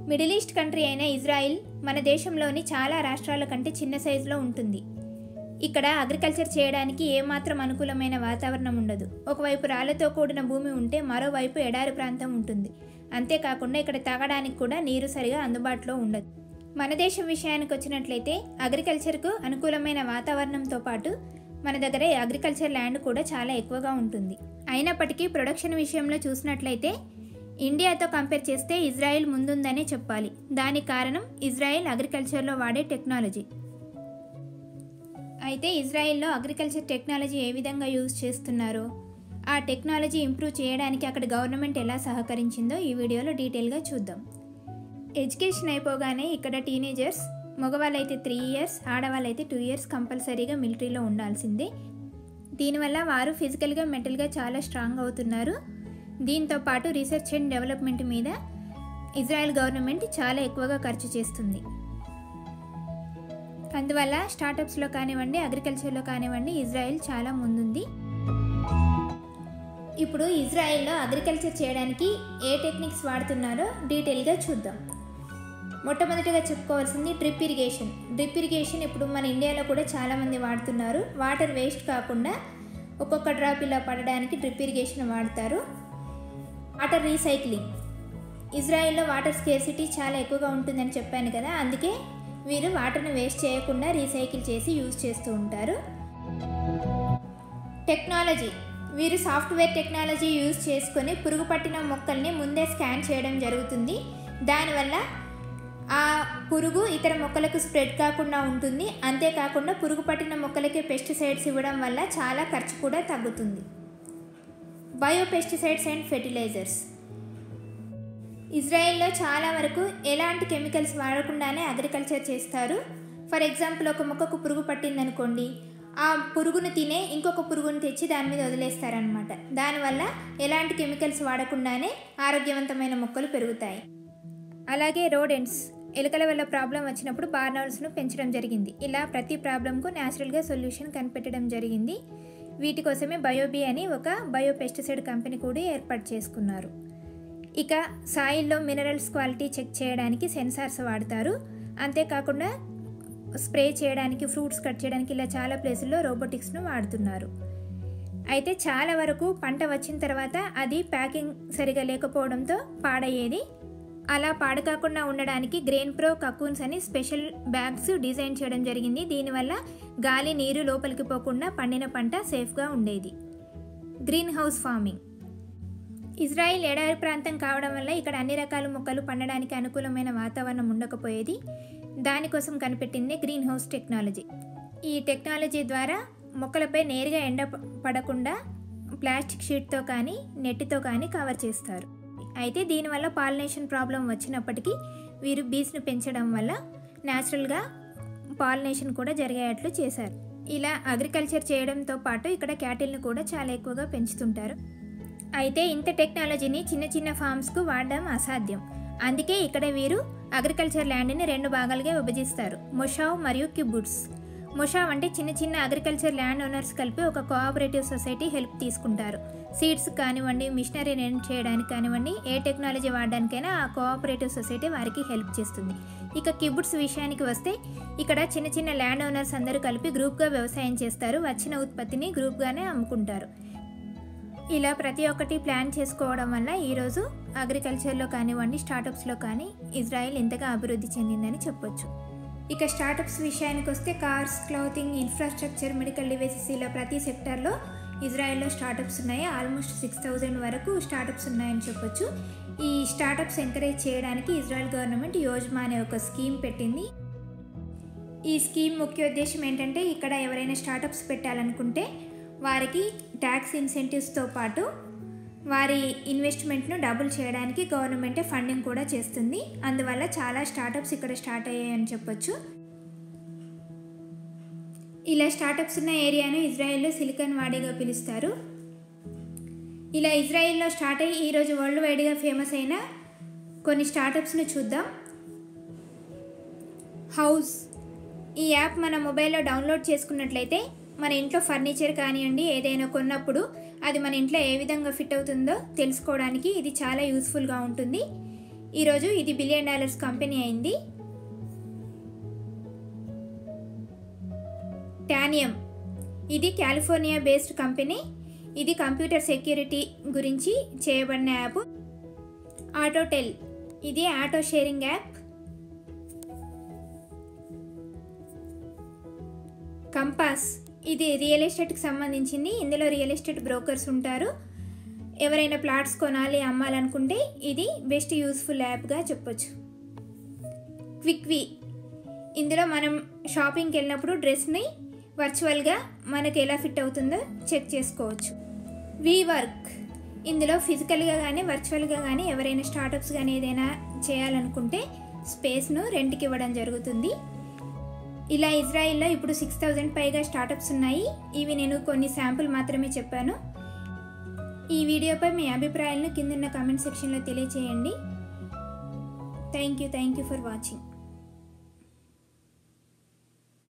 middle east country అయిన Israel మన దేశంలోని చాలా రాష్ట్రాల కంటే చిన్న సైజులో ఉంటుంది ఇక్కడ అగ్రికల్చర్ చేయడానికి ఏమాత్రం అనుకూలమైన వాతావరణం ఉండదు ఒకవైపు రాళ్లతో కూడిన భూమి ఉంటే మరోవైపు ఎడారి ప్రాంతం ఉంటుంది అంతేకాకుండా ఇక్కడ తాగడానికి కూడా నీరు సరిగా అందుబాటులో ఉండదు మన దేశం విషయానికి వచ్చినట్లయితే అగ్రికల్చర్కు అనుకూలమైన వాతావరణంతో పాటు మన దగ్గర అగ్రికల్చర్ ల్యాండ్ కూడా చాలా ఎక్కువగా ఉంటుంది అయినప్పటికీ ప్రొడక్షన్ విషయంలో చూసినట్లయితే ఇండియాతో కంపేర్ చేస్తే ఇజ్రాయెల్ ముందుందనే చెప్పాలి దానికి కారణం ఇజ్రాయెల్ అగ్రికల్చర్లో వాడే టెక్నాలజీ అయితే ఇజ్రాయెల్లో అగ్రికల్చర్ టెక్నాలజీ ఏ విధంగా యూజ్ చేస్తున్నారో ఆ టెక్నాలజీ ఇంప్రూవ్ చేయడానికి అక్కడ గవర్నమెంట్ ఎలా సహకరించిందో ఈ వీడియోలో డీటెయిల్గా చూద్దాం ఎడ్యుకేషన్ అయిపోగానే ఇక్కడ టీనేజర్స్ మగవాళ్ళైతే త్రీ ఇయర్స్ ఆడవాళ్ళైతే టూ ఇయర్స్ కంపల్సరీగా మిలిటరీలో ఉండాల్సిందే దీనివల్ల వారు ఫిజికల్గా మెంటల్గా చాలా స్ట్రాంగ్ అవుతున్నారు దీంతో పాటు రీసెర్చ్ అండ్ డెవలప్మెంట్ మీద ఇజ్రాయెల్ గవర్నమెంట్ చాలా ఎక్కువగా ఖర్చు చేస్తుంది అందువల్ల స్టార్టప్స్లో కానివ్వండి అగ్రికల్చర్లో కానివ్వండి ఇజ్రాయెల్ చాలా ముందుంది ఇప్పుడు ఇజ్రాయెల్లో అగ్రికల్చర్ చేయడానికి ఏ టెక్నిక్స్ వాడుతున్నారో డీటెయిల్గా చూద్దాం మొట్టమొదటిగా చెప్పుకోవాల్సింది డ్రిప్ ఇరిగేషన్ డ్రిప్ ఇరిగేషన్ ఇప్పుడు మన ఇండియాలో కూడా చాలామంది వాడుతున్నారు వాటర్ వేస్ట్ కాకుండా ఒక్కొక్క డ్రాప్ ఇలా పడడానికి డ్రిప్ ఇరిగేషన్ వాడతారు వాటర్ రీసైక్లింగ్ ఇజ్రాయెల్లో వాటర్ స్కేర్సిటీ చాలా ఎక్కువగా ఉంటుందని చెప్పాను కదా అందుకే వీరు వాటర్ని వేస్ట్ చేయకుండా రీసైకిల్ చేసి యూజ్ చేస్తూ ఉంటారు టెక్నాలజీ వీరు సాఫ్ట్వేర్ టెక్నాలజీ యూజ్ చేసుకొని పురుగు పట్టిన మొక్కల్ని ముందే స్కాన్ చేయడం జరుగుతుంది దానివల్ల ఆ పురుగు ఇతర మొక్కలకు స్ప్రెడ్ కాకుండా ఉంటుంది అంతేకాకుండా పురుగు పట్టిన మొక్కలకి పెస్టిసైడ్స్ ఇవ్వడం వల్ల చాలా ఖర్చు కూడా తగ్గుతుంది బయో పెస్టిసైడ్స్ అండ్ ఫెర్టిలైజర్స్ ఇజ్రాయెల్లో చాలా వరకు ఎలాంటి కెమికల్స్ వాడకుండానే అగ్రికల్చర్ చేస్తారు ఫర్ ఎగ్జాంపుల్ ఒక మొక్కకు పురుగు పట్టిందనుకోండి ఆ పురుగును తినే ఇంకొక పురుగును తెచ్చి దాని మీద వదిలేస్తారనమాట దానివల్ల ఎలాంటి కెమికల్స్ వాడకుండానే ఆరోగ్యవంతమైన మొక్కలు పెరుగుతాయి అలాగే రోడెంట్స్ ఎలుకల వల్ల ప్రాబ్లం వచ్చినప్పుడు బార్నౌల్స్ను పెంచడం జరిగింది ఇలా ప్రతి ప్రాబ్లంకు న్యాచురల్గా సొల్యూషన్ కనిపెట్టడం జరిగింది వీటి కోసమే బయోబీ అని ఒక బయో పెస్టిసైడ్ కంపెనీ కూడా ఏర్పాటు చేసుకున్నారు ఇక సాయిల్లో మినరల్స్ క్వాలిటీ చెక్ చేయడానికి సెన్సార్స్ వాడతారు అంతేకాకుండా స్ప్రే చేయడానికి ఫ్రూట్స్ కట్ చేయడానికి ఇలా చాలా ప్లేసుల్లో రోబోటిక్స్ను వాడుతున్నారు అయితే చాలా వరకు పంట వచ్చిన తర్వాత అది ప్యాకింగ్ సరిగా లేకపోవడంతో పాడయ్యేది అలా పాడుకాకుండా ఉండడానికి గ్రెయిన్ ప్రో కకూన్స్ అని స్పెషల్ బ్యాగ్స్ డిజైన్ చేయడం జరిగింది దీనివల్ల గాలి నీరు లోపలికి పోకుండా పండిన పంట సేఫ్గా ఉండేది గ్రీన్ హౌస్ ఫార్మింగ్ ఇజ్రాయిల్ ఎడారి ప్రాంతం కావడం వల్ల ఇక్కడ అన్ని రకాల మొక్కలు పండడానికి అనుకూలమైన వాతావరణం ఉండకపోయేది దానికోసం కనిపెట్టింది గ్రీన్ హౌస్ టెక్నాలజీ ఈ టెక్నాలజీ ద్వారా మొక్కలపై నేరుగా ఎండ ప- పడకుండా ప్లాస్టిక్ షీట్తో కానీ నెట్టితో కానీ కవర్ చేస్తారు అయితే దీనివల్ల పాలినేషన్ ప్రాబ్లం వచ్చినప్పటికీ వీరు బీస్ను పెంచడం వల్ల న్యాచురల్గా పాలినేషన్ కూడా జరిగేటట్లు చేశారు ఇలా అగ్రికల్చర్ చేయడంతో పాటు ఇక్కడ క్యాటిల్ని కూడా చాలా ఎక్కువగా పెంచుతుంటారు అయితే ఇంత టెక్నాలజీని చిన్న చిన్న ఫార్మ్స్కు వాడడం అసాధ్యం అందుకే ఇక్కడ వీరు అగ్రికల్చర్ ల్యాండ్ని రెండు భాగాలుగా విభజిస్తారు మొషావ్ మరియు కిబుట్స్ మొషావ్ అంటే చిన్న చిన్న అగ్రికల్చర్ ల్యాండ్ ఓనర్స్ కలిపి ఒక కోఆపరేటివ్ సొసైటీ హెల్ప్ తీసుకుంటారు సీడ్స్ కానివ్వండి మిషనరీ రన్ చేయడానికి కానివ్వండి ఏ టెక్నాలజీ వాడడానికైనా ఆ కోఆపరేటివ్ సొసైటీ వారికి హెల్ప్ చేస్తుంది ఇక కిబుట్స్ విషయానికి వస్తే ఇక్కడ చిన్న చిన్న ల్యాండ్ ఓనర్స్ అందరూ కలిపి గ్రూప్గా వ్యవసాయం చేస్తారు వచ్చిన ఉత్పత్తిని గ్రూప్గానే అమ్ముకుంటారు ఇలా ప్రతి ఒక్కటి ప్లాన్ చేసుకోవడం వల్ల ఈరోజు అగ్రికల్చర్లో కానివ్వండి స్టార్టప్స్లో కానీ ఇజ్రాయెల్ ఎంతగా అభివృద్ధి చెందిందని చెప్పొచ్చు ఇక స్టార్టప్స్ విషయానికి వస్తే cars clothing infrastructure medical devices ఇలా ప్రతి సెక్టార్లో ఇజ్రాయెల్లో స్టార్టప్స్ ఉన్నాయి ఆల్మోస్ట్ సిక్స్ థౌజండ్ వరకు స్టార్టప్స్ ఉన్నాయని చెప్పొచ్చు ఈ స్టార్టప్స్ ఎంకరేజ్ చేయడానికి ఇజ్రాయెల్ గవర్నమెంట్ యోజ్మా అనే ఒక స్కీమ్ పెట్టింది ఈ స్కీమ్ ముఖ్య ఉద్దేశం ఏంటంటే ఇక్కడ ఎవరైనా స్టార్టప్స్ పెట్టాలనుకుంటే వారికి ట్యాక్స్ ఇన్సెంటివ్స్తో పాటు వారి ఇన్వెస్ట్మెంట్ను డబుల్ చేయడానికి గవర్నమెంటే ఫండింగ్ కూడా చేస్తుంది అందువల్ల చాలా స్టార్టప్స్ ఇక్కడ స్టార్ట్ అయ్యాయని చెప్పొచ్చు ఇలా స్టార్టప్స్ ఉన్న ఏరియాను ఇజ్రాయెల్లో సిలికాన్ వాడీగా పిలుస్తారు ఇలా ఇజ్రాయెల్లో స్టార్ట్ అయ్యి ఈరోజు వరల్డ్ వైడ్గా ఫేమస్ అయిన కొన్ని స్టార్టప్స్ను చూద్దాం హౌస్ ఈ యాప్ మన మొబైల్లో డౌన్లోడ్ చేసుకున్నట్లయితే మన ఇంట్లో ఫర్నిచర్ కానివ్వండి ఏదైనా కొన్నప్పుడు అది మన ఇంట్లో ఏ విధంగా ఫిట్ అవుతుందో తెలుసుకోవడానికి ఇది చాలా యూస్ఫుల్గా ఉంటుంది ఈరోజు ఇది బిలియన్ డాలర్స్ కంపెనీ అయింది టానియం ఇది కాలిఫోర్నియా బేస్డ్ కంపెనీ ఇది కంప్యూటర్ సెక్యూరిటీ గురించి చేయబడిన యాప్ ఆటోటెల్ ఇది ఆటో షేరింగ్ యాప్ కంపాస్ ఇది రియల్ ఎస్టేట్కి సంబంధించింది ఇందులో రియల్ ఎస్టేట్ బ్రోకర్స్ ఉంటారు ఎవరైనా ప్లాట్స్ కొనాలి అమ్మాలనుకుంటే ఇది బెస్ట్ యూస్ఫుల్ యాప్గా చెప్పొచ్చు క్విక్వి ఇందులో మనం షాపింగ్కి వెళ్ళినప్పుడు డ్రెస్ని వర్చువల్గా మనకు ఎలా ఫిట్ అవుతుందో చెక్ చేసుకోవచ్చు వీ వర్క్ ఇందులో ఫిజికల్గా కానీ వర్చువల్గా కానీ ఎవరైనా స్టార్టప్స్ కానీ ఏదైనా చేయాలనుకుంటే స్పేస్ను రెంట్కి ఇవ్వడం జరుగుతుంది ఇలా ఇజ్రాయిల్లో ఇప్పుడు సిక్స్ థౌజండ్ పైగా స్టార్టప్స్ ఉన్నాయి ఇవి నేను కొన్ని శాంపుల్ మాత్రమే చెప్పాను ఈ వీడియోపై మీ అభిప్రాయాలను కింద కామెంట్ సెక్షన్లో తెలియచేయండి thank you thank you for watching